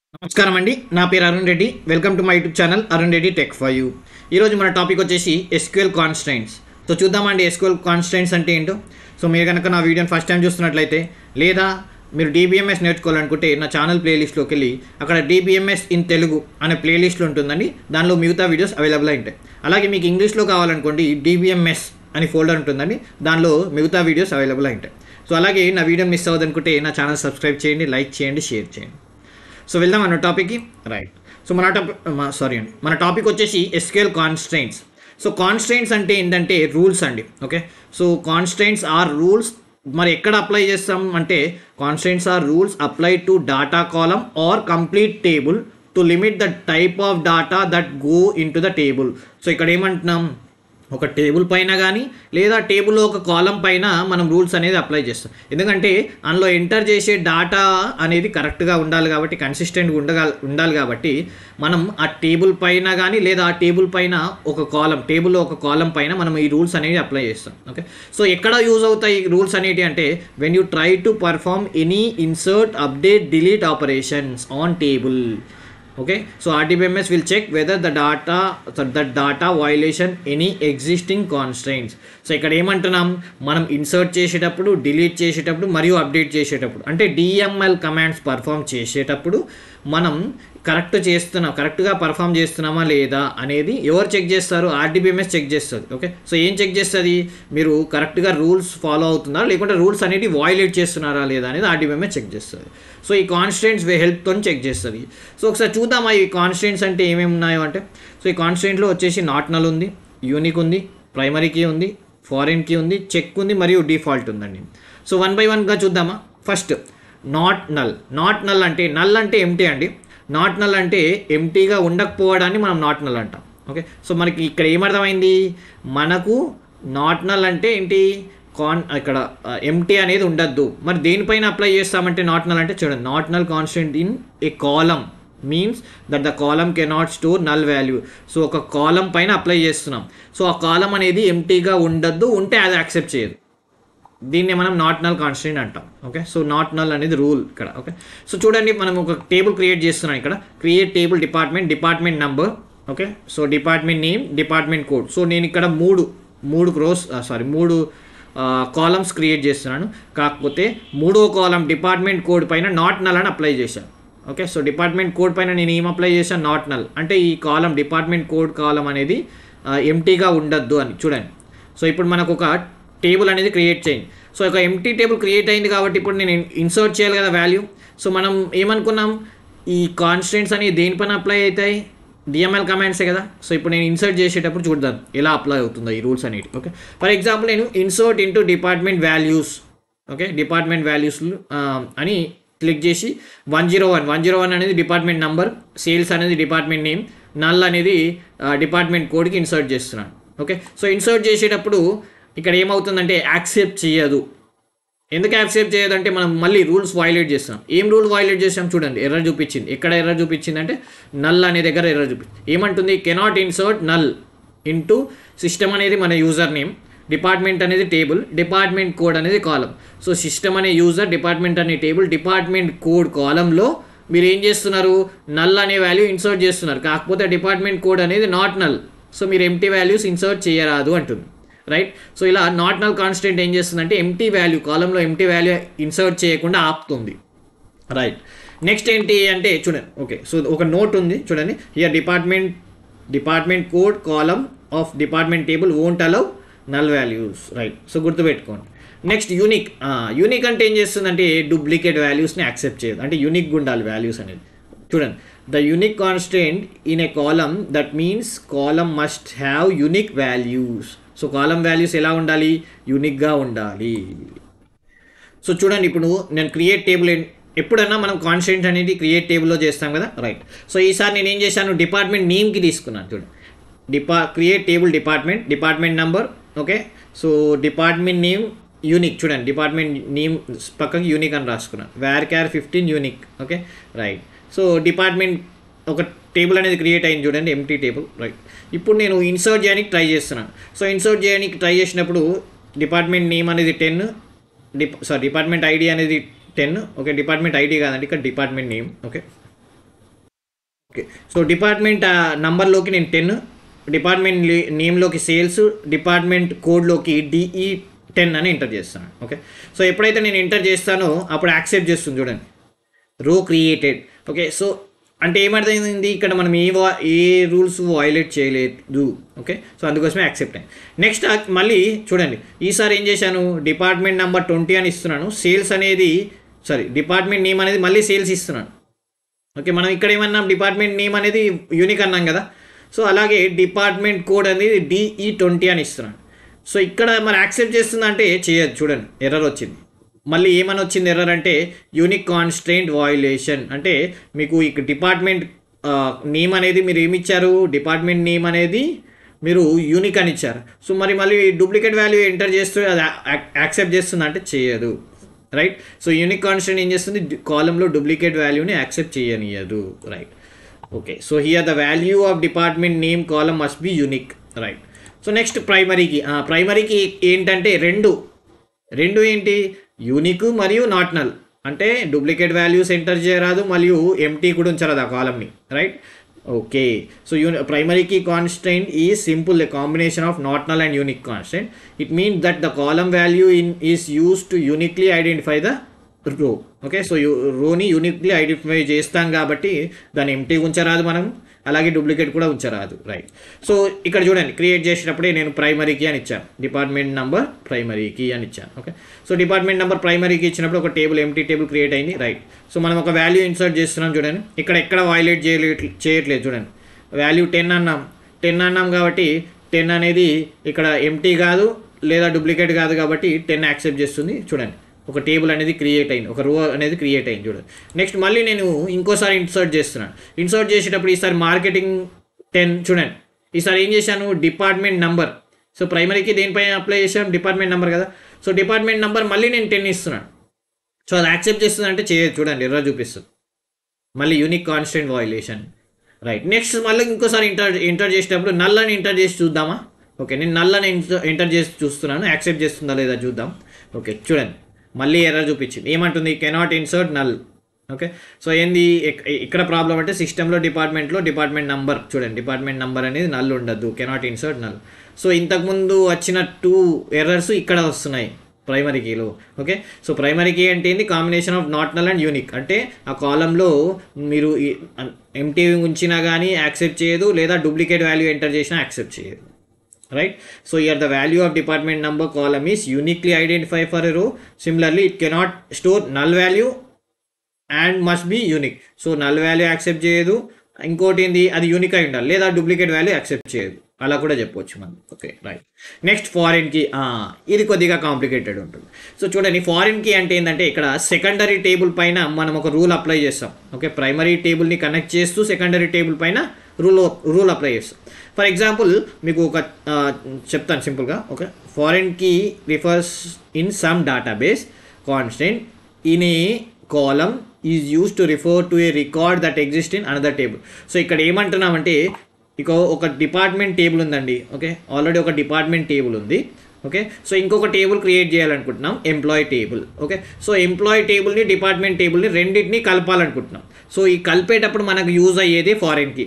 నమస్కారం అండి నా పేరు Arun Reddy welcome to my YouTube channel Arun Reddy tech for you ఈరోజు మన టాపిక్ వచ్చేసి ఎస్క్యూఎల్ కాన్స్టెంట్స్ సో చూద్దామండి ఎస్క్యూఎల్ కాన్స్టెంట్స్ అంటే ఏంటో సో మీరు కనుక నా వీడియోని ఫస్ట్ టైం చూస్తున్నట్లయితే లేదా మీరు డీబీఎంఎస్ నేర్చుకోవాలనుకుంటే నా ఛానల్ ప్లేలిస్ట్లోకి వెళ్ళి అక్కడ డీబీఎంఎస్ ఇన్ తెలుగు అనే ప్లేలిస్ట్లో ఉంటుందండి దానిలో మిగతా వీడియోస్ అవైలబుల్ అయి ఉంటాయి అలాగే మీకు ఇంగ్లీష్లో కావాలనుకోండి డీబీఎంఎస్ అని ఫోల్డర్ ఉంటుందండి దానిలో మిగతా వీడియోస్ అవైలబుల్ అయి ఉంటాయి సో అలాగే నా వీడియో మిస్ అవ్వదనుకుంటే నా ఛానల్ సబ్స్క్రైబ్ చేయండి లైక్ చేయండి షేర్ చేయండి సో వెళ్దాం మన టాపిక్కి రైట్ సో మన టాపిక్ సారీ అండి మన టాపిక్ వచ్చేసి ఎస్కేల్ కాన్స్ట్రెయింట్స్ సో కాన్స్ట్రెయింట్స్ అంటే ఏంటంటే రూల్స్ అండి okay so constraints are rules మరి ఎక్కడ అప్లై చేస్తాం అంటే constraints are rules apply to data column or complete table to limit the type of data that go in to the table so ఇక్కడ ఏమంటున్నాం ఒక టేబుల్ పైన కానీ లేదా టేబుల్లో ఒక కాలం పైన మనం రూల్స్ అనేది అప్లై చేస్తాం ఎందుకంటే అందులో ఎంటర్ చేసే డాటా అనేది కరెక్ట్గా ఉండాలి కాబట్టి కన్సిస్టెంట్గా ఉండగా ఉండాలి కాబట్టి మనం ఆ టేబుల్ పైన కానీ లేదా ఆ టేబుల్ పైన ఒక కాలం టేబుల్లో ఒక కాలం పైన మనం ఈ రూల్స్ అనేవి అప్లై చేస్తాం ఓకే సో ఎక్కడ యూజ్ అవుతాయి ఈ రూల్స్ అనేవి అంటే when you try to perform any insert update delete operations on table okay so rdbms will check whether the data so the data violation any existing constraints so ఇక్కడ ఏమంటున్నాం మనం insert చేసేటప్పుడు delete చేసేటప్పుడు మరియు update చేసేటప్పుడు అంటే DML commands perform చేసేటప్పుడు మనం కరెక్ట్ చేస్తున్నాం కరెక్ట్గా పర్ఫామ్ చేస్తున్నామా లేదా అనేది ఎవరు చెక్ చేస్తారు ఆర్డీబీఎంఎస్ చెక్ చేస్తుంది ఓకే సో ఏం చెక్ చేస్తుంది మీరు కరెక్ట్గా రూల్స్ ఫాలో అవుతున్నారా లేకుంటే రూల్స్ అనేది వాయిలేట్ చేస్తున్నారా లేదా అనేది ఆర్డీబీఎంఎస్ చెక్ చేస్తుంది సో ఈ కాన్స్టెంట్స్ హెల్ప్తో చెక్ చేస్తుంది సో ఒకసారి చూద్దామా ఈ కాన్స్టెంట్స్ అంటే ఏమేమి ఉన్నాయో అంటే సో ఈ కాన్స్టెంట్లో వచ్చేసి నాట్ నల్ ఉంది యూనిక్ ఉంది ప్రైమరీ కీ ఉంది ఫారిన్ కీ ఉంది చెక్ ఉంది మరియు డిఫాల్ట్ ఉందండి సో వన్ బై వన్గా చూద్దామా first not null not null అంటే నల్ అంటే ఎంటీ అండి నాట్ నల్ అంటే ఎంటీగా ఉండకపోవడాన్ని మనం నాట్ నల్ అంటాం ఓకే సో మనకి ఇక్కడ ఏమర్థమైంది మనకు నాట్ నల్ అంటే ఏంటి కాన్ ఇక్కడ ఎంటీ అనేది ఉండద్దు మరి దేనిపైన అప్లై చేస్తామంటే నాట్ నల్ అంటే చూడండి not null constant in a column means that the column cannot store null value so ఒక కాలం పైన అప్లై చేస్తున్నాం సో ఆ కాలం అనేది ఎంటీగా ఉండద్దు ఉంటే అది యాక్సెప్ట్ చేయదు దీన్ని మనం నాట్ నల్ కాన్స్టెంట్ అంటాం ఓకే సో నాట్ నల్ అనేది రూల్ ఇక్కడ ఓకే సో చూడండి మనం ఒక టేబుల్ క్రియేట్ చేస్తున్నాం ఇక్కడ create table department department number okay so department name department code so నేను ఇక్కడ మూడు మూడు క్రోస్ సారీ మూడు కాలమ్స్ క్రియేట్ చేస్తున్నాను కాకపోతే మూడో కాలం డిపార్ట్మెంట్ కోడ్ పైన నాట్ నల్ అని అప్లై చేశాను ఓకే సో డిపార్ట్మెంట్ కోడ్ పైన నేను ఏం అప్లై చేశాను నాట్ నల్ అంటే ఈ కాలం డిపార్ట్మెంట్ కోడ్ కాలం అనేది ఎంటీగా ఉండద్దు అని చూడండి సో ఇప్పుడు మనకు ఒక టేబుల్ అనేది క్రియేట్ చేయండి సో ఒక ఎంటీ టేబుల్ క్రియేట్ అయింది కాబట్టి ఇప్పుడు నేను ఇన్సర్ట్ చేయాలి కదా వాల్యూ సో మనం ఏమనుకున్నాం ఈ కాన్స్టెంట్స్ అనేవి దేనిపైన అప్లై అవుతాయి డిఎంఎల్ కమాండ్సే కదా సో ఇప్పుడు నేను ఇన్సర్ట్ చేసేటప్పుడు చూద్దాం ఎలా అప్లై అవుతుందో ఈ రూల్స్ అనేవి ఓకే ఫర్ ఎగ్జాంపుల్ నేను insert into department values okay department values అని క్లిక్ చేసి one zero one one zero one అనేది డిపార్ట్మెంట్ నంబర్ సేల్స్ అనేది డిపార్ట్మెంట్ నేమ్ నల్ అనేది డిపార్ట్మెంట్ కోడ్కి ఇన్సర్ట్ చేస్తున్నాను ఓకే సో ఇన్సర్ట్ చేసేటప్పుడు ఇక్కడ ఏమవుతుందంటే యాక్సెప్ట్ చేయదు ఎందుకు యాక్సెప్ట్ చేయదంటే మనం మళ్ళీ రూల్స్ వైలేట్ చేస్తాం ఏం రూల్ వైలేట్ చేసాం చూడండి ఎర్రర్ చూపించింది ఎక్కడ ఎర్రర్ చూపించింది అంటే నల్ అనే దగ్గర ఎర్రర్ చూపించింది ఏమంటుంది cannot insert null into system అనేది మన యూజర్ నేమ్ డిపార్ట్మెంట్ అనేది టేబుల్ డిపార్ట్మెంట్ కోడ్ అనేది కాలం సో సిస్టమ్ అనే యూజర్ డిపార్ట్మెంట్ అనే టేబుల్ డిపార్ట్మెంట్ కోడ్ కాలంలో మీరు ఏం చేస్తున్నారు నల్ అనే వాల్యూ ఇన్సర్ట్ చేస్తున్నారు కాకపోతే డిపార్ట్మెంట్ కోడ్ అనేది నాట్ నల్ సో మీరు ఎంటీ వాల్యూస్ ఇన్సర్ట్ చేయరాదు అంటుంది రైట్ సో ఇలా నాట్ నల్ కాన్స్టెంట్ ఏం చేస్తుందంటే ఎంటీ వాల్యూ కాలంలో ఎంటీ వాల్యూ ఇన్సర్ట్ చేయకుండా ఆపుతుంది రైట్ నెక్స్ట్ ఏంటి అంటే చూడండి ఓకే సో ఒక నోట్ ఉంది చూడండి here department department code column of department table won't allow null values right so గుర్తుపెట్టుకోండి నెక్స్ట్ యూనిక్ యూనిక్ అంటే ఏం చేస్తుందంటే డూప్లికేట్ వాల్యూస్ని యాక్సెప్ట్ చేయదు అంటే యూనిక్ ఉండాలి వాల్యూస్ అనేది చూడండి the unique constant in a column that means column must have unique values so column values ఎలా ఉండాలి యూనిక్గా ఉండాలి సో చూడండి ఇప్పుడు నేను క్రియేట్ టేబుల్ ఎప్పుడన్నా మనం కాన్స్టెంట్ అనేది క్రియేట్ టేబుల్లో చేస్తాం కదా రైట్ సో ఈసారి నేను ఏం చేశాను డిపార్ట్మెంట్ నేమ్కి తీసుకున్నాను చూడండి డిపా create table department department number okay so department name unique చూడండి డిపార్ట్మెంట్ నేమ్ పక్కకి యూనిక్ అని రాసుకున్నాను varchar fifteen unique okay right so department ఒక టేబుల్ అనేది క్రియేట్ అయింది చూడండి ఎంటీ టేబుల్ రైట్ ఇప్పుడు నేను ఇన్సర్ట్ చేయడానికి ట్రై చేస్తున్నాను సో ఇన్సర్ట్ చేయడానికి ట్రై చేసినప్పుడు డిపార్ట్మెంట్ నేమ్ అనేది టెన్ డిప్ సారీ డిపార్ట్మెంట్ ఐడి అనేది టెన్ ఓకే డిపార్ట్మెంట్ ఐడి కాదండి ఇక్కడ department name okay okay so department నంబర్లోకి నేను టెన్ డిపార్ట్మెంట్ నేమ్లోకి సేల్స్ డిపార్ట్మెంట్ కోడ్లోకి డిఈ టెన్ అని ఎంటర్ చేస్తాను ఓకే సో ఎప్పుడైతే నేను ఎంటర్ చేస్తానో అప్పుడు యాక్సెప్ట్ చేస్తుంది చూడండి రో క్రియేటెడ్ ఓకే సో అంటే ఏమర్థమైంది ఇక్కడ మనం ఏ వా ఏ రూల్స్ వైలేట్ చేయలేదు ఓకే సో అందుకోసమే యాక్సెప్ట్ అయ్యింది నెక్స్ట్ మళ్ళీ చూడండి ఈసారి ఏం చేశాను డిపార్ట్మెంట్ నెంబర్ ట్వంటీ అని ఇస్తున్నాను సేల్స్ అనేది సారీ డిపార్ట్మెంట్ నేమ్ అనేది మళ్ళీ సేల్స్ ఇస్తున్నాను ఓకే మనం ఇక్కడ ఏమన్నాం డిపార్ట్మెంట్ నేమ్ అనేది యూనిక్ అన్నాం కదా సో అలాగే డిపార్ట్మెంట్ కోడ్ అనేది డిఈ ట్వంటీ అని ఇస్తున్నాను సో ఇక్కడ మరి యాక్సెప్ట్ చేస్తుందంటే చేయదు చూడండి ఎర్రర్ వచ్చింది మళ్ళీ ఏమని వచ్చింది ఎర్రర్ అంటే యూనిక్ కాన్స్ట్రెయింట్ వాయులేషన్ అంటే మీకు ఇక డిపార్ట్మెంట్ నేమ్ అనేది మీరు ఏమి ఇచ్చారు డిపార్ట్మెంట్ నేమ్ అనేది మీరు యూనిక్ అని ఇచ్చారు సో మరి మళ్ళీ డూప్లికేట్ వాల్యూ ఎంటర్ చేస్తూ అది యాక్సెప్ట్ చేస్తుంది అంటే చేయదు రైట్ సో యూనిక్ కాన్స్టెంట్ ఏం చేస్తుంది కాలంలో డూప్లికేట్ వాల్యూని యాక్సెప్ట్ చేయనియదు right okay so here the value of department name column must be unique right so next ప్రైమరీకి ప్రైమరీకి ఏంటంటే రెండు రెండు ఏంటి యూనిక్ మరియు నాట్ నల్ అంటే డూప్లికేట్ వాల్యూస్ ఎంటర్ చేయరాదు మరియు ఎంటీ కూడా ఉంచరాదు ఆ కాలంని రైట్ ఓకే సో యూని ప్రైమరీకి కాన్స్టెంట్ ఈ simple combination of not null and unique constant it means that the column value in is use to uniquely identify the row okay so you రోని యూనిక్లీ ఐడెంటిఫై చేస్తాం కాబట్టి దాన్ని empty ఉంచరాదు మనం అలాగే duplicate కూడా ఉంచరాదు రైట్ సో ఇక్కడ చూడండి create చేసేటప్పుడే నేను ప్రైమరీకి అని ఇచ్చాను డిపార్ట్మెంట్ నెంబర్ ప్రైమరీకి అని ఇచ్చాను ఓకే సో డిపార్ట్మెంట్ నెంబర్ ప్రైమరీకి ఇచ్చినప్పుడు ఒక టేబుల్ ఎంటీ టేబుల్ క్రియేట్ అయింది రైట్ సో మనం ఒక వాల్యూ ఇన్సర్ట్ చేస్తున్నాం చూడండి ఇక్కడ ఎక్కడ వైలేట్ చేయలేదు చేయట్లేదు చూడండి వాల్యూ టెన్ అన్నాం టెన్ అన్నాం కాబట్టి టెన్ అనేది ఇక్కడ ఎంటీ కాదు లేదా డూప్లికేట్ కాదు కాబట్టి టెన్ యాక్సెప్ట్ చేస్తుంది చూడండి ఒక టేబుల్ అనేది క్రియేట్ అయింది ఒక రో అనేది క్రియేట్ అయింది చూడండి నెక్స్ట్ మళ్ళీ నేను ఇంకోసారి ఇన్సర్ట్ చేస్తున్నాను ఇన్సర్ట్ చేసేటప్పుడు ఈసారి మార్కెటింగ్ టెన్ చూడండి ఈసారి ఏం చేశాను డిపార్ట్మెంట్ నంబర్ సో ప్రైమరీకి దేనిపైన అప్లై చేశాను డిపార్ట్మెంట్ నెంబర్ కదా సో డిపార్ట్మెంట్ నెంబర్ మళ్ళీ నేను టెన్ ఇస్తున్నాను సో అది యాక్సెప్ట్ చేస్తుంది అంటే చేయదు చూడండి ఎర్ర చూపిస్తుంది మళ్ళీ unique constant violation right next మళ్ళీ ఇంకోసారి ఇంటర్ ఎంటర్ చేసేటప్పుడు నల్లని ఎంటర్ చేసి చూద్దామా ఓకే నేను నల్లని ఎంటర్ చేసి చూస్తున్నాను యాక్సెప్ట్ చేస్తుందా లేదా చూద్దాం ఓకే చూడండి మళ్ళీ ఎర్రర్ చూపించింది ఏమంటుంది cannot insert null okay so ఏంది ఇక్- ఇక్కడ ప్రాబ్లం అంటే సిస్టంలో డిపార్ట్మెంట్లో డిపార్ట్మెంట్ నంబర్ చూడండి డిపార్ట్మెంట్ నంబర్ అనేది నల్ ఉండద్దు కెనాట్ ఇన్సర్ట్ నల్ సో ఇంతకుముందు వచ్చిన టూ ఎర్రర్స్ ఇక్కడ వస్తున్నాయి ప్రైమరీ కీలో ఓకే సో ప్రైమరీ కీ అంటే ఏంది combination of not null and unique అంటే ఆ కాలంలో మీరు ఎంటీ ఉంచినా కానీ యాక్సెప్ట్ చేయదు లేదా డూప్లికేట్ వాల్యూ ఎంటర్ చేసినా యాక్సెప్ట్ చేయదు right so here the value of department number column is uniquely identified for a row similarly it cannot store null value and must be unique so null value accept చేయదు ఇంకోటి ఏంది అది unique అయి ఉండాలి లేదా duplicate value accept చేయదు అలా కూడా చెప్పొచ్చు మనం ఓకే రైట్ నెక్స్ట్ ఫారిన్కి ఇది కొద్దిగా కాంప్లికేటెడ్ ఉంటుంది సో చూడండి ఫారిన్కి అంటే ఏంటంటే ఇక్కడ సెకండరీ టేబుల్ పైన మనం ఒక రూల్ అప్లై చేస్తాం ఓకే ప్రైమరీ టేబుల్ని కనెక్ట్ చేస్తూ సెకండరీ టేబుల్ పైన రూల్ రూల్ అప్లై చేస్తాం ఫర్ ఎగ్జాంపుల్ మీకు ఒక ఆ, చెప్తాను సింపుల్గా okay foreign key refers in some database constant in a column is use to refer to a record that exist in another table so ఇక్కడ ఏమంటున్నామంటే ఇక ఒక డిపార్ట్మెంట్ టేబుల్ ఉందండి ఓకే ఆల్రెడీ ఒక డిపార్ట్మెంట్ టేబుల్ ఉంది ఓకే సో ఇంకొక table create చేయాలనుకుంటున్నాం employee table okay so employee టేబుల్ని డిపార్ట్మెంట్ టేబుల్ని రెండింటిని కలపాలనుకుంటున్నాం సో ఈ కలిపేటప్పుడు మనకు యూజ్ అయ్యేది ఫారెన్కి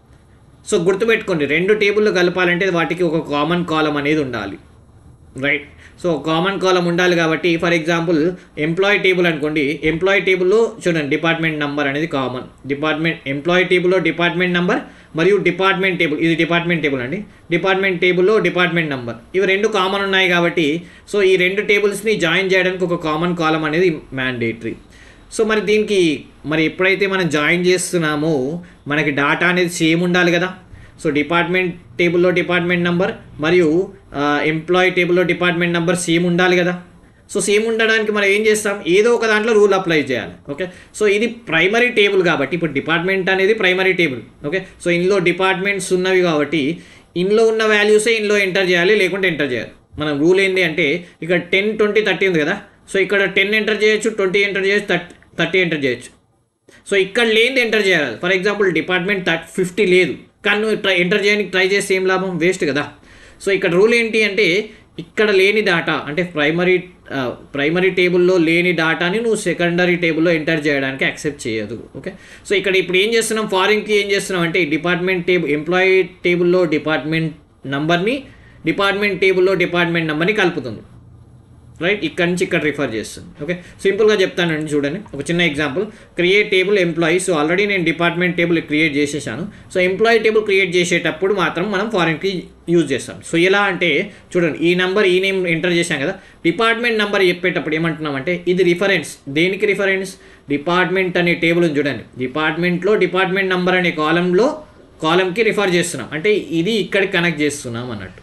సో గుర్తుపెట్టుకోండి రెండు టేబుల్లు కలపాలంటే వాటికి ఒక కామన్ కాలం అనేది ఉండాలి రైట్ సో కామన్ కాలం ఉండాలి కాబట్టి ఫర్ ఎగ్జాంపుల్ ఎంప్లాయీ టేబుల్ అనుకోండి ఎంప్లాయీ టేబుల్లో చూడండి డిపార్ట్మెంట్ నెంబర్ అనేది కామన్ డిపార్ట్మెంట్ ఎంప్లాయీ టేబుల్లో డిపార్ట్మెంట్ నెంబర్ మరియు డిపార్ట్మెంట్ టేబుల్ ఇది డిపార్ట్మెంట్ టేబుల్ అండి డిపార్ట్మెంట్ టేబుల్లో డిపార్ట్మెంట్ నెంబర్ ఇవి రెండు కామన్ ఉన్నాయి కాబట్టి సో ఈ రెండు టేబుల్స్ని జాయిన్ చేయడానికి ఒక కామన్ కాలం అనేది మ్యాండేటరీ సో మరి దీనికి మరి ఎప్పుడైతే మనం జాయిన్ చేస్తున్నామో మనకి డాటా అనేది సేమ్ ఉండాలి కదా సో డిపార్ట్మెంట్ టేబుల్లో డిపార్ట్మెంట్ నెంబర్ మరియు ఎంప్లాయీ టేబుల్లో డిపార్ట్మెంట్ నెంబర్ సేమ్ ఉండాలి కదా సో సేమ్ ఉండడానికి మనం ఏం చేస్తాం ఏదో ఒక దాంట్లో రూల్ అప్లై చేయాలి ఓకే సో ఇది ప్రైమరీ టేబుల్ కాబట్టి ఇప్పుడు డిపార్ట్మెంట్ అనేది ప్రైమరీ టేబుల్ ఓకే సో ఇందులో డిపార్ట్మెంట్స్ ఉన్నవి కాబట్టి ఇందులో ఉన్న వాల్యూసే ఇందులో ఎంటర్ చేయాలి లేకుంటే ఎంటర్ చేయాలి మనం రూల్ ఏంటి అంటే ఇక్కడ టెన్ ట్వంటీ థర్టీ ఉంది కదా సో ఇక్కడ టెన్ ఎంటర్ చేయొచ్చు ట్వంటీ ఎంటర్ చేయొచ్చు థర్టీ థర్టీ ఎంటర్ చేయొచ్చు సో ఇక్కడ లేనిది ఎంటర్ చేయాలి for example department thirty fifty లేదు కానీ నువ్వు ట్రై ఎంటర్ చేయడానికి ట్రై చేస్తే ఏం లాభం వేస్ట్ కదా సో ఇక్కడ రూల్ ఏంటి అంటే ఇక్కడ లేని డాటా అంటే ప్రైమరీ ప్రైమరీ టేబుల్లో లేని డాటాని నువ్వు సెకండరీ టేబుల్లో ఎంటర్ చేయడానికి యాక్సెప్ట్ చేయదు ఓకే సో ఇక్కడ ఇప్పుడు ఏం చేస్తున్నాం ఫారిన్కి ఏం చేస్తున్నాం అంటే డిపార్ట్మెంట్ టేబుల్ ఎంప్లాయీ టేబుల్లో డిపార్ట్మెంట్ నంబర్ని డిపార్ట్మెంట్ టేబుల్లో డిపార్ట్మెంట్ నెంబర్ని కలుపుతుంది రైట్ ఇక్కడ నుంచి ఇక్కడ రిఫర్ చేస్తుంది ఓకే సింపుల్గా చెప్తానండి చూడండి ఒక చిన్న example create table employee so already నేను డిపార్ట్మెంట్ టేబుల్ క్రియేట్ చేసేసాను సో ఎంప్లాయీ టేబుల్ క్రియేట్ చేసేటప్పుడు మాత్రం మనం ఫారిన్కి యూజ్ చేస్తాం సో ఎలా అంటే చూడండి ఈ నెంబర్ ఈ నేమ్ ఎంటర్ చేశాం కదా డిపార్ట్మెంట్ నెంబర్ చెప్పేటప్పుడు ఏమంటున్నామంటే ఇది రిఫరెన్స్ దేనికి రిఫరెన్స్ డిపార్ట్మెంట్ అనే టేబుల్ ఉంది చూడండి డిపార్ట్మెంట్లో డిపార్ట్మెంట్ నెంబర్ అనే కాలంలో కాలంకి రిఫర్ చేస్తున్నాం అంటే ఇది ఇక్కడికి కనెక్ట్ చేస్తున్నాం అన్నట్టు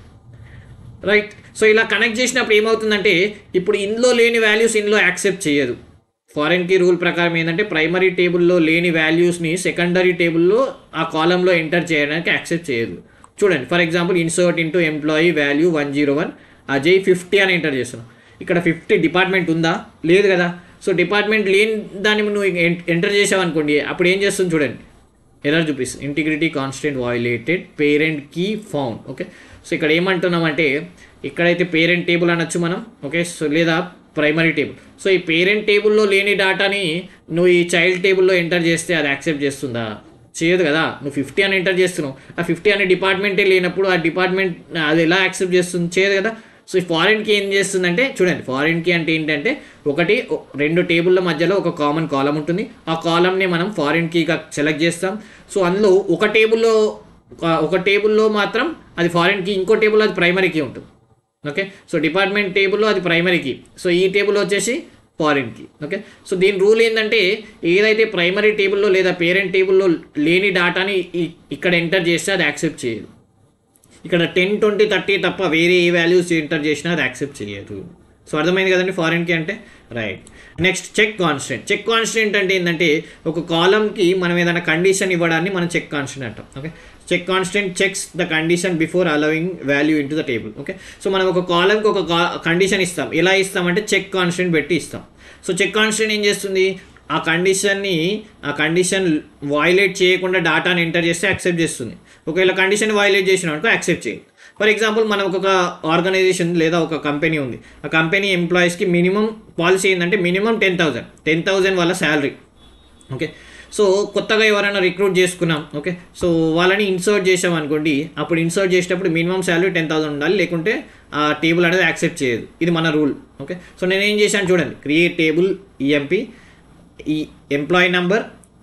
రైట్ సో ఇలా కనెక్ట్ చేసినప్పుడు ఏమవుతుందంటే ఇప్పుడు ఇందులో లేని వాల్యూస్ ఇందులో యాక్సెప్ట్ చేయదు ఫారెన్కి రూల్ ప్రకారం ఏంటంటే ప్రైమరీ టేబుల్లో లేని వాల్యూస్ని సెకండరీ టేబుల్లో ఆ కాలంలో ఎంటర్ చేయడానికి యాక్సెప్ట్ చేయదు చూడండి for example insert into employee value one zero one Ajay fifty అని ఎంటర్ చేస్తున్నాం ఇక్కడ ఫిఫ్టీ డిపార్ట్మెంట్ ఉందా లేదు కదా సో డిపార్ట్మెంట్ లేని దాన్ని నువ్వు ఎంటర్ చేసావు అనుకోండి అప్పుడు ఏం చేస్తుంది చూడండి ఎర్రర్ చూపిస్తుంది integrity constant violated parent key found okay so ఇక్కడ ఏమంటున్నామంటే ఇక్కడైతే పేరెంట్ టేబుల్ అనొచ్చు మనం ఓకే సో లేదా ప్రైమరీ టేబుల్ సో ఈ పేరెంట్ టేబుల్లో లేని డేటాని నువ్వు ఈ చైల్డ్ టేబుల్లో ఎంటర్ చేస్తే అది యాక్సెప్ట్ చేస్తుందా చేయదు కదా నువ్వు ఫిఫ్టీ అని ఎంటర్ చేస్తున్నావు ఆ ఫిఫ్టీ అనే డిపార్ట్మెంటే లేనప్పుడు ఆ డిపార్ట్మెంట్ అది ఎలా యాక్సెప్ట్ చేస్తుంది చేయదు కదా సో ఈ ఫారిన్కి ఏం చేస్తుందంటే చూడండి ఫారిన్కి అంటే ఏంటంటే ఒకటి ఓ- రెండు టేబుల్ల మధ్యలో ఒక కామన్ కాలం ఉంటుంది ఆ కాలంని మనం ఫారిన్ కీగా సెలెక్ట్ చేస్తాం సో అందులో ఒక టేబుల్లో ఒక- ఒక టేబుల్లో మాత్రం అది ఫారిన్ కీ ఇంకో టేబుల్ అది ప్రైమరీ కీ ఉంటుంది ఓకే సో డిపార్ట్మెంట్ టేబుల్లో అది ప్రైమరీ కీ సో ఈ టేబుల్ వచ్చేసి ఫారిన్ కీ ఓకే సో దీని రూల్ ఏంటంటే ఏదైతే ప్రైమరీ టేబుల్లో లేదా పేరెంట్ టేబుల్లో లేని డాటాని ఈ- ఇక్కడ ఎంటర్ చేస్తే అది యాక్సెప్ట్ చేయదు ఇక్కడ టెన్ ట్వంటీ థర్టీ తప్ప వేరే ఏ వాల్యూస్ ఎంటర్ చేసినా అది యాక్సెప్ట్ చేయదు సో అర్థమైంది కదండి ఫారిన్కి అంటే right next check constant check constant అంటే ఏంటంటే ఒక కాలంకి మనం ఏదైనా కండిషన్ ఇవ్వడాన్ని మనం చెక్ కాన్స్టెంట్ అంటాం okay check constant checks the condition before allowing value in to the table okay so మనం ఒక కాలంకి ఒక కండిషన్ ఇస్తాం ఎలా ఇస్తామంటే చెక్ కాన్స్టెంట్ పెట్టి ఇస్తాం సో చెక్ కాన్స్టెంట్ ఏం చేస్తుంది ఆ కండిషన్ని ఆ కండిషన్ వైలేట్ చేయకుండా డాటాని ఎంటర్ చేస్తే యాక్సెప్ట్ చేస్తుంది ఒకవేళ కండిషన్ వైలేట్ చేసిన అనుకో యాక్సెప్ట్ చేయి ఫర్ ఎగ్జాంపుల్ మనం ఒక ఆర్గనైజేషన్ లేదా ఒక కంపెనీ ఉంది ఆ కంపెనీ ఎంప్లాయీస్కి మినిమం పాలసీ ఏంటంటే minimum ten thousand ten thousand వాళ్ళ శాలరీ ఓకే సో కొత్తగా ఎవరైనా రిక్రూట్ చేసుకున్నాం ఓకే సో వాళ్ళని ఇన్సర్ట్ చేసాం అనుకోండి అప్పుడు ఇన్సర్ట్ చేసేటప్పుడు మినిమం శాలరీ టెన్ థౌసండ్ ఉండాలి లేకుంటే ఆ టేబుల్ అనేది యాక్సెప్ట్ చేయదు ఇది మన రూల్ ఓకే సో నేను ఏం చేశాను చూడండి create table EMP E employee number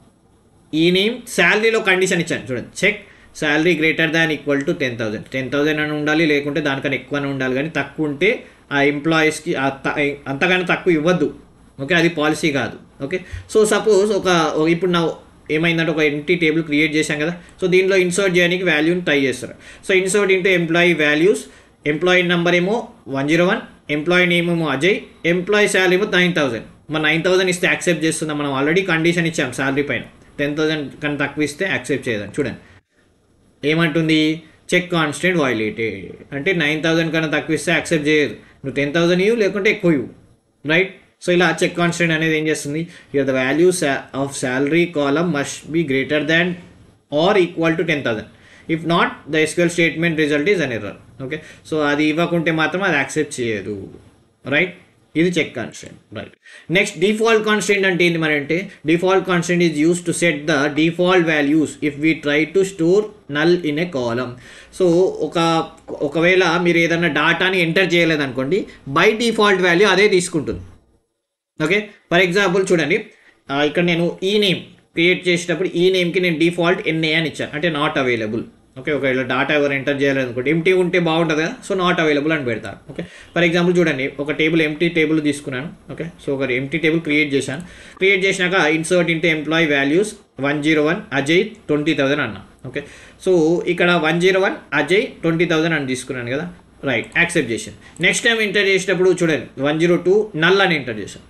E name శాలరీలో కండిషన్ ఇచ్చాను చూడండి check salary greater than equal to ten thousand ten thousand అని ఉండాలి లేకుంటే దానికన్నా ఎక్కువనే ఉండాలి కానీ తక్కువ ఉంటే ఆ ఎంప్లాయీస్కి అంతగానో తక్కువ ఇవ్వద్దు ఓకే అది పాలసీ కాదు ఓకే సో సపోజ్ ఒక ఒక- ఇప్పుడు నా ఏమైందంటే ఒక ఎంటీ టేబుల్ క్రియేట్ చేశాం కదా సో దీనిలో ఇన్సర్ట్ చేయడానికి వాల్యూని ట్రై చేస్తారు so insert into employee values employee number ఏమో one zero one employee name ఏమో అజయ్ ఎంప్లాయీ శాలరీ ఏమో నైన్ థౌసండ్ మన నైన్ థౌసండ్ ఇస్తే యాక్సెప్ట్ చేస్తుందా మనం ఆల్రెడీ కండిషన్ ఇచ్చాం శాలరీ పైన టెన్ థౌసండ్ కన్నా తక్కువ ఇస్తే యాక్సెప్ట్ చేయదని చూడండి ఏమంటుంది చెక్ కాన్స్టెంట్ వైలేటెడ్ అంటే నైన్ థౌసండ్ కన్నా తక్కువ ఇస్తే యాక్సెప్ట్ చేయదు నువ్వు టెన్ థౌసండ్ ఇవ్వు లేకుంటే ఎక్కువ ఇవ్వు రైట్ సో ఇలా చెక్ కాన్స్టెంట్ అనేది ఏం చేస్తుంది here the value of salary column must be greater than or equal to ten thousand if not the SQL statement result is an error okay so అది ఇవ్వకుంటే మాత్రం అది యాక్సెప్ట్ చేయదు right ఇది check constant right next default constant అంటే ఏంటి మరి అంటే default constant is use to set the default values if we try to store null in a column so ఒక ఒకవేళ మీరు ఏదైనా డాటాని ఎంటర్ చేయలేదనుకోండి బై డిఫాల్ట్ వాల్యూ అదే తీసుకుంటుంది ఓకే ఫర్ ఎగ్జాంపుల్ చూడండి ఆ, ఇక్కడ నేను ఈ నేమ్ క్రియేట్ చేసేటప్పుడు ఈ నేమ్కి నేను డిఫాల్ట్ ఎన్ఏ అని ఇచ్చాను అంటే నాట్ అవైలబుల్ ఓకే ఒకవేళ డాటా ఎవరు ఎంటర్ చేయాలనుకోండి ఎంటీ ఉంటే బాగుంటుంది కదా సో నాట్ అవైలబుల్ అని పెడతాను ఓకే ఫర్ ఎగ్జాంపుల్ చూడండి ఒక టేబుల్ ఎంటీ టేబుల్ తీసుకున్నాను ఓకే సో ఒక ఎంటీ టేబుల్ క్రియేట్ చేశాను క్రియేట్ చేసినాక insert into employee values one zero one Ajay twenty thousand అన్న ఓకే సో ఇక్కడ one zero one Ajay twenty thousand అని తీసుకున్నాను కదా రైట్ యాక్సెప్ట్ చేశాను నెక్స్ట్ టైం ఎంటర్ చేసేటప్పుడు చూడండి వన్ జీరో టూ నల్ అని ఎంటర్ చేశాను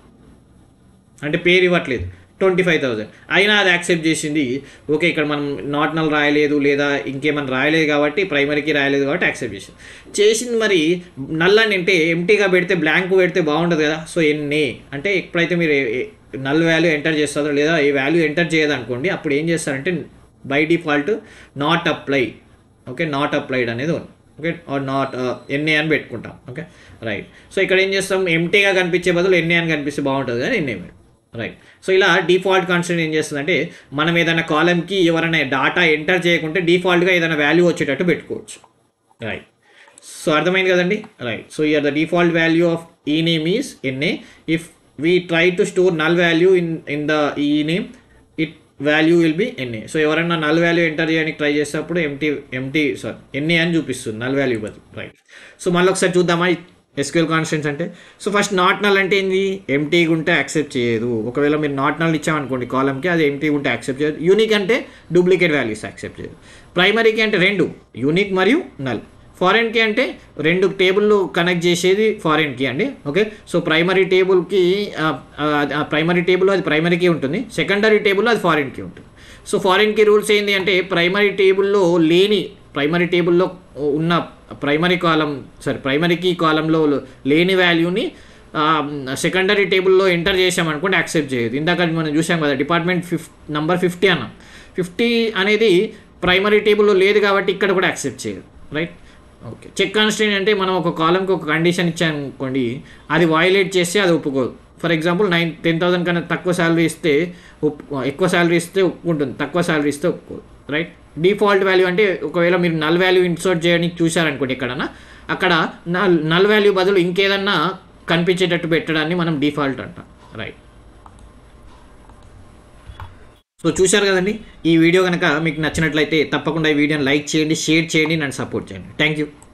అంటే పేరు ఇవ్వట్లేదు ట్వంటీ ఫైవ్ థౌజండ్ అయినా అది యాక్సెప్ట్ చేసింది ఓకే ఇక్కడ మనం నాట్ నల్ రాయలేదు లేదా ఇంకేమైనా రాయలేదు కాబట్టి ప్రైమరీకి రాయలేదు కాబట్టి యాక్సెప్ట్ చేసింది చేసింది మరి నల్ అని అంటే ఎంటీగా పెడితే బ్లాంక్ పెడితే బాగుంటుంది కదా సో ఎన్ఏ అంటే ఎప్పుడైతే మీరు నల్ వాల్యూ ఎంటర్ చేస్తారో లేదా ఏ వాల్యూ ఎంటర్ చేయదనుకోండి అప్పుడు ఏం చేస్తారంటే by default not apply okay not applied అనేది ఉంది ఓకే ఆర్ నాట్ ఎన్ఏ అని పెట్టుకుంటాం ఓకే రైట్ సో ఇక్కడ ఏం చేస్తాం ఎంటీగా కనిపించే బదులు ఎన్ఏ అని కనిపిస్తే బాగుంటుంది కానీ ఎన్ఏ రైట్ సో ఇలా డిఫాల్ట్ కాన్స్టెంట్ ఏం చేస్తుందంటే మనం ఏదైనా కాలంకి ఎవరైనా డాటా ఎంటర్ చేయకుంటే డిఫాల్ట్గా ఏదైనా వాల్యూ వచ్చేటట్టు పెట్టుకోవచ్చు రైట్ సో అర్థమైంది కదండి right so here the default value of e name is NA if we try to store null value in in the e name it value will be NA so ఎవరైనా నల్ వాల్యూ enter చేయడానికి try చేసేటప్పుడు empty empty sorry NA అని చూపిస్తుంది null value బదులు right so మళ్ళీ ఒకసారి చూద్దామా ఎస్క్యూఎల్ కాన్స్టెంట్స్ అంటే సో ఫస్ట్ నాట్ నల్ అంటే ఏంది ఎంటీగా ఉంటే యాక్సెప్ట్ చేయదు ఒకవేళ మీరు నాట్ నల్ ఇచ్చామనుకోండి కాలంకి అది ఎంటీగా ఉంటే యాక్సెప్ట్ చేయదు యూనిక్ అంటే డూప్లికేట్ వాల్యూస్ యాక్సెప్ట్ చేయదు ప్రైమరీకి అంటే రెండు యూనిక్ మరియు నల్ ఫారెన్కి అంటే రెండు టేబుల్లు కనెక్ట్ చేసేది ఫారెన్కి అండి ఓకే సో ప్రైమరీ టేబుల్కి ప్రైమరీ టేబుల్ అది ప్రైమరీకి ఉంటుంది సెకండరీ టేబుల్లో అది ఫారెన్కి ఉంటుంది సో ఫారెన్కి రూల్స్ ఏంటి అంటే ప్రైమరీ టేబుల్లో లేని ప్రైమరీ టేబుల్లో ఉన్న ప్రైమరీ కాలం సారీ ప్రైమరీకి కాలంలో లేని వాల్యూని సెకండరీ టేబుల్లో ఎంటర్ చేసామనుకోండి యాక్సెప్ట్ చేయదు ఇందాక మనం చూసాం కదా డిపార్ట్మెంట్ ఫిఫ్ నంబర్ ఫిఫ్టీ అన్నాం ఫిఫ్టీ అనేది ప్రైమరీ టేబుల్లో లేదు కాబట్టి ఇక్కడ కూడా యాక్సెప్ట్ చేయదు రైట్ ఓకే చెక్ కాన్స్టెంట్ అంటే మనం ఒక కాలంకి ఒక కండిషన్ ఇచ్చామనుకోండి అది వైలేట్ చేస్తే అది ఒప్పుకోదు for example nine ten thousand కన్నా తక్కువ శాలరీ ఇస్తే ఒప్పు ఎక్కువ శాలరీ ఇస్తే ఒప్పుకుంటుంది తక్కువ శాలరీ ఇస్తే ఒప్పుకోదు రైట్ డిఫాల్ట్ వాల్యూ అంటే ఒకవేళ మీరు నల్ వాల్యూ ఇన్సర్ట్ చేయడానికి చూశారనుకోండి ఎక్కడన్నా అక్కడ నల్ నల్ వాల్యూ బదులు ఇంకేదన్నా కనిపించేటట్టు పెట్టడాన్ని మనం డిఫాల్ట్ అంటాం రైట్ సో చూశారు కదండి ఈ వీడియో కనుక మీకు నచ్చినట్లయితే తప్పకుండా ఈ వీడియోని లైక్ చేయండి షేర్ చేయండి నన్ను సపోర్ట్ చేయండి థ్యాంక్ యూ